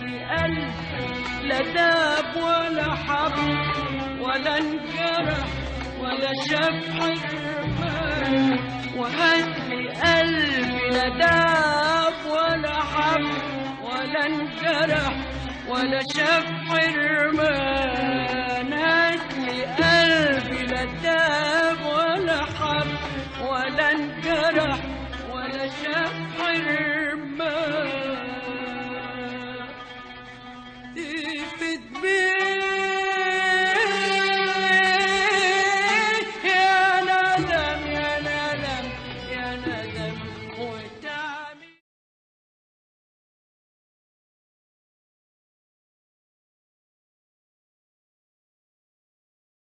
لي قلب لا داب ولا حب ولا انجرح ولا شاف حرمان وهات لي قلبي لا داب ولا حب ولا انجرح ولا شاف حرمان